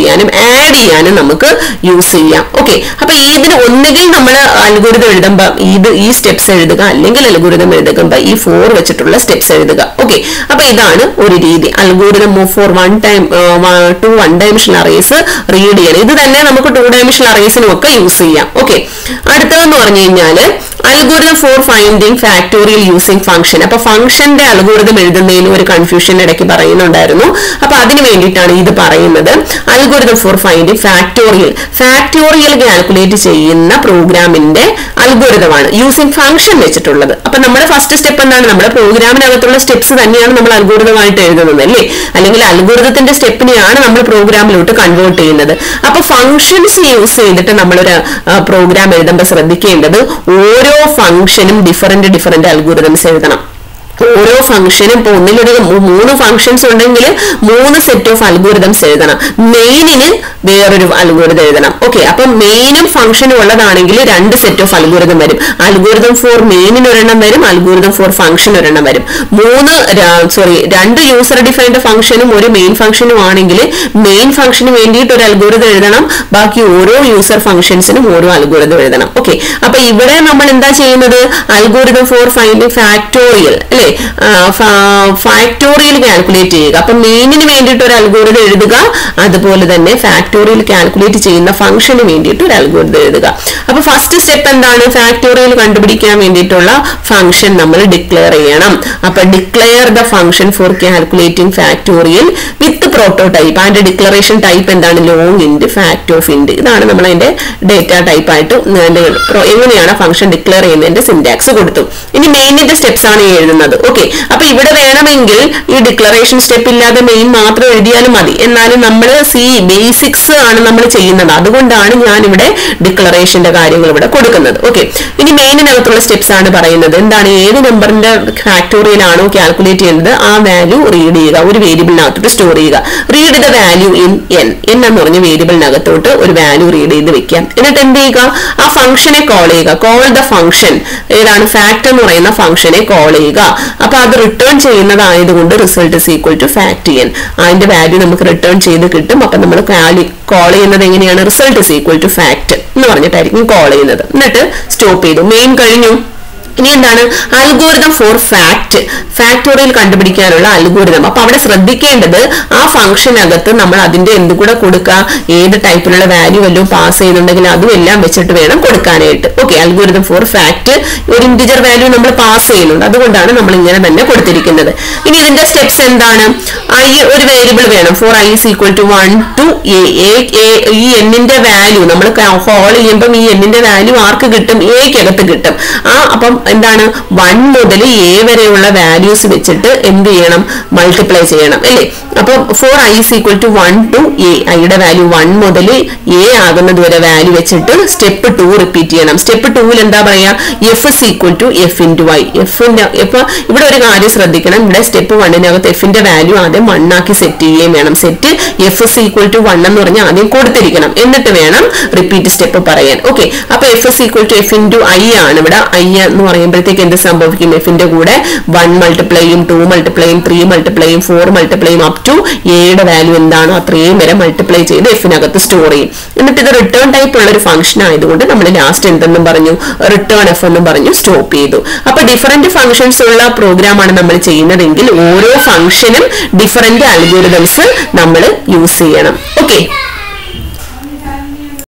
ആഡ് ചെയ്യാനും നമുക്ക് യൂസ് ചെയ്യാം ഓക്കെ അപ്പൊ ഏതിന് ഒന്നുകിൽ നമ്മൾ അൽഗോരിതം എഴുതുമ്പോൾ ഇത് ഈ സ്റ്റെപ്സ് എഴുതുക അല്ലെങ്കിൽ അൽഗോരിതം എഴുതുമ്പോൾ ഈ ഫോർ വെച്ചിട്ടുള്ള സ്റ്റെപ്സ് എഴുതുക ഓക്കെ അപ്പൊ ഇതാണ് ഒരു രീതി algorithm for one time two one dimensional arrays read ചെയ്യണം ഇത് തന്നെ നമുക്ക് ടു ഡയമെൻഷണൽ അറേസിനും ഒക്കെ യൂസ് ചെയ്യാം ഓക്കെ അടുത്തതെന്ന് പറഞ്ഞു കഴിഞ്ഞാല് algorithm for finding factorial using function അപ്പൊ ഫംഗ്ഷന്റെ അൽഗോരിതം എഴുതുന്നതിന് ഒരു കൺഫ്യൂഷൻ ഇടയ്ക്ക് പറയുന്നുണ്ടായിരുന്നു അപ്പൊ അതിന് വേണ്ടിയിട്ടാണ് ഇത് പറയുന്നത് algorithm for finding factorial factorial calculate ചെയ്യുന്ന പ്രോഗ്രാമിന്റെ അൽഗോരിതമാണ് യൂസിങ് ഫംഗ്ഷൻ വെച്ചിട്ടുള്ളത് അപ്പൊ നമ്മുടെ ഫസ്റ്റ് സ്റ്റെപ്പ് എന്താണ് നമ്മുടെ പ്രോഗ്രാമിനകത്തുള്ള സ്റ്റെപ്സ് തന്നെയാണ് നമ്മൾ അൽഗോരിതമായിട്ട് എഴുതുന്നത് അല്ലേ അല്ലെങ്കിൽ അൽഗോരിതത്തിന്റെ സ്റ്റെപ്പിനെയാണ് നമ്മൾ പ്രോഗ്രാമിലോട്ട് കൺവേർട്ട് ചെയ്യുന്നത് അപ്പൊ ഫംഗ്ഷൻസ് യൂസ് ചെയ്തിട്ട് നമ്മളൊരു പ്രോഗ്രാം എഴുതുമ്പോൾ ശ്രദ്ധിക്കേണ്ടത് ഓരോ ഫംഗ്ഷനും ഡിഫറെന്റ് ഡിഫറെന്റ് അൽഗോരിതംസ് എഴുതണം ഓരോ ഫംഗ്ഷനും ഇപ്പൊ ഒന്നിലൊരു മൂ- മൂന്ന് ഫംഗ്ഷൻസ് ഉണ്ടെങ്കിൽ മൂന്ന് സെറ്റ് ഓഫ് അൽഗോരിതംസ് എഴുതണം മെയിനിന് വേറൊരു അൽഗോരിതം എഴുതണം ഓക്കെ അപ്പൊ മെയിനും ഫംഗ്ഷനും ഉള്ളതാണെങ്കിൽ രണ്ട് സെറ്റ് ഓഫ് അൽഗോരിതം വരും അൽഗോരിതം ഫോർ മെയിനിന് ഒരെണ്ണം വരും അൽഗോരിതം ഫോർ ഫംഗ്ഷൻ ഒരെണ്ണം വരും മൂന്ന് സോറി രണ്ട് യൂസർ ഡിഫൈൻഡ് ഫംഗ്ഷനും ഒരു മെയിൻ ഫംഗ്ഷനും ആണെങ്കിൽ മെയിൻ ഫംഗ്ഷന് വേണ്ടിയിട്ട് ഒരു അൽഗോരിതം എഴുതണം ബാക്കി ഓരോ യൂസർ ഫംഗ്ഷൻസിനും ഓരോ അൽഗോരിതം എഴുതണം ഓക്കെ അപ്പൊ ഇവിടെ നമ്മൾ എന്താ ചെയ്യുന്നത് അൽഗോരിതം ഫോർ ഫൈൻഡിങ് ഫാക്ടോറിയൽ അല്ലെ ഫാക്ടോറിയൽ കാൽക്കുലേറ്റ് ചെയ്യുക അപ്പൊ മെയിനിന് വേണ്ടിയിട്ട് ഒരു അൽഗോരിതം എഴുതുക അതുപോലെ തന്നെ ഫാക്ടോറിയൽ കാൽക്കുലേറ്റ് ചെയ്യുന്ന ഫംഗ്ഷന് വേണ്ടിയിട്ട് ഒരു അൽഗോരിതം എഴുതുക അപ്പൊ ഫസ്റ്റ് സ്റ്റെപ്പ് എന്താണ് ഫാക്ടോറിയൽ കണ്ടുപിടിക്കാൻ വേണ്ടിയിട്ടുള്ള ഫംഗ്ഷൻ നമ്മൾ ഡിക്ലെയർ ചെയ്യണം അപ്പൊ declare the function for calculating factorial with prototype അതിന്റെ ഡിക്ലറേഷൻ ടൈപ്പ് എന്താണ് long int fact of int ഇതാണ് നമ്മൾ അതിന്റെ ഡേറ്റ ടൈപ്പ് ആയിട്ട് അതിന്റെ pro- എങ്ങനെയാണ് ഫംഗ്ഷൻ ഡിക്ലെയർ ചെയ്യുന്നതിന്റെ സിന്റാക്സ് കൊടുത്തു ഇനി മെയിനിന്റെ സ്റ്റെപ്സ് ആണ് ഈ എഴുതുന്നത് ഓക്കെ അപ്പൊ ഇവിടെ വേണമെങ്കിൽ ഈ ഡിക്ലറേഷൻ സ്റ്റെപ്പ് ഇല്ലാതെ മെയിൻ മാത്രം എഴുതിയാലും മതി എന്നാലും നമ്മൾ സി ബേസിക്സ് ആണ് നമ്മൾ ചെയ്യുന്നത് അതുകൊണ്ടാണ് ഞാൻ ഇവിടെ ഡിക്ലറേഷന്റെ കാര്യങ്ങൾ ഇവിടെ കൊടുക്കുന്നത് ഓക്കെ ഇനി മെയിനിനകത്തുള്ള സ്റ്റെപ്സ് ആണ് പറയുന്നത് എന്താണ് ഏത് നമ്പറിന്റെ ഫാക്ടോറിയൽ ആണോ കാൽക്കുലേറ്റ് ചെയ്യുന്നത് ആ വാല്യൂ റീഡ് ചെയ്യുക ഒരു വേരിയബിളിനകത്തോട്ട് സ്റ്റോർ ചെയ്യുക read the value in N N എന്ന് പറഞ്ഞ വേരിയബിളിനകത്തോട്ട് ഒരു വാല്യൂ റീഡ് ചെയ്ത് വെക്കാം എന്നിട്ട് എന്ത് ചെയ്യുക ആ ഫംഗ്ഷനെ കോൾ ചെയ്യുക കോൾ ദ ഫംഗ്ഷൻ ഏതാണ് ഫാക്ട് എന്ന് പറയുന്ന ഫംഗ്ഷനെ കോൾ ചെയ്യുക അപ്പൊ അത് റിട്ടേൺ ചെയ്യുന്നതായതുകൊണ്ട് result is equal to fact N അതിന്റെ വാല്യൂ നമുക്ക് റിട്ടേൺ ചെയ്ത് കിട്ടും അപ്പൊ നമ്മൾ വാല്യൂ കോൾ ചെയ്യുന്നത് എങ്ങനെയാണ് result is equal to fact എന്ന് പറഞ്ഞിട്ടായിരിക്കും കോൾ ചെയ്യുന്നത് എന്നിട്ട് സ്റ്റോപ്പ് ചെയ്തു മെയിൻ കഴിഞ്ഞു ഇനി എന്താണ് അൽഗോരിതം ഫോർ ഫാക്ട് ഫാക്ടോറിയൽ കണ്ടുപിടിക്കാനുള്ള അൽഗോരിതം അപ്പൊ അവിടെ ശ്രദ്ധിക്കേണ്ടത് ആ ഫംഗ്ഷനകത്ത് നമ്മൾ അതിന്റെ എന്ത് കൂടെ കൊടുക്കുക ഏത് ടൈപ്പിലുള്ള വാല്യൂ വല്ലതും പാസ് ചെയ്യുന്നുണ്ടെങ്കിൽ അതും എല്ലാം വെച്ചിട്ട് വേണം കൊടുക്കാനായിട്ട് ഓക്കെ അൽഗോരിതം ഫോർ ഫാക്ട് ഒരു ഇന്റിജർ വാല്യൂ നമ്മൾ പാസ് ചെയ്യുന്നുണ്ട് അതുകൊണ്ടാണ് നമ്മൾ ഇങ്ങനെ തന്നെ കൊടുത്തിരിക്കുന്നത് ഇനി ഇതിന്റെ സ്റ്റെപ്സ് എന്താണ് ഐ ഒരു വേരിയബിൾ വേണം for I is equal to one to A ഈ എന്നിന്റെ വാല്യൂ നമ്മൾ ഹോൾ ചെയ്യുമ്പം ഈ എന്നിന്റെ വാല്യൂ ആർക്ക് കിട്ടും എക്കകത്ത് കിട്ടും ആ അപ്പം എന്താണ് വൺ മുതൽ എ വരെയുള്ള വാല്യൂസ് വെച്ചിട്ട് എന്ത് ചെയ്യണം മൾട്ടിപ്ലൈ ചെയ്യണം അല്ലേ അപ്പൊ for I is equal to one to A ഐയുടെ വാല്യൂ വൺ മുതൽ എ ആകുന്നത് വരെ വാല്യൂ വെച്ചിട്ട് സ്റ്റെപ്പ് ടു റിപ്പീറ്റ് ചെയ്യണം സ്റ്റെപ്പ് ടൂവിൽ എന്താ പറയാ F is equal to F into Y എഫിന്റെ ഇപ്പൊ ഇവിടെ ഒരു കാര്യം ശ്രദ്ധിക്കണം ഇവിടെ സ്റ്റെപ്പ് വണ്ണിനകത്ത് എഫിന്റെ വാല്യൂ ആദ്യം വൺ ആക്കി സെറ്റ് ചെയ്യുകയും വേണം set F is equal to one എന്ന് പറഞ്ഞാൽ ആദ്യം കൊടുത്തിരിക്കണം എന്നിട്ട് വേണം റിപ്പീറ്റ് സ്റ്റെപ്പ് പറയാൻ ഓക്കെ അപ്പൊ F is equal to F into I ആണ് ഇവിടെ ഐ എന്ന് പറയുമ്പോഴത്തേക്ക് എന്ത് സംഭവിക്കും എഫിന്റെ കൂടെ വൺ മൾട്ടിപ്ലൈയും ടു മൾട്ടിപ്ലൈയും ത്രീ മൾട്ടിപ്ലൈയും ഫോർ മൾട്ടിപ്ലൈയും അപ് ടു എയുടെ വാല്യൂ എന്താണോ അത്രയും വരെ മൾട്ടിപ്ലൈ ചെയ്ത് എഫിനകത്ത് സ്റ്റോർ ചെയ്യും എന്നിട്ട് ഇത് റിട്ടേൺ ടൈപ്പ് ഉള്ള ഒരു ഫംഗ്ഷൻ ആയതുകൊണ്ട് നമ്മൾ ലാസ്റ്റ് എന്തെന്നും പറഞ്ഞു റിട്ടേൺ എഫ് എന്നും പറഞ്ഞു സ്റ്റോപ്പ് ചെയ്തു അപ്പൊ ഡിഫറെന്റ് ഫംഗ്ഷൻസ് ഉള്ള പ്രോഗ്രാം ആണ് നമ്മൾ ചെയ്യുന്നതെങ്കിൽ ഓരോ ഫംഗ്ഷനും ഡിഫറെന്റ് അൽഗോരിതംസ് നമ്മൾ യൂസ് ചെയ്യണം ഓക്കെ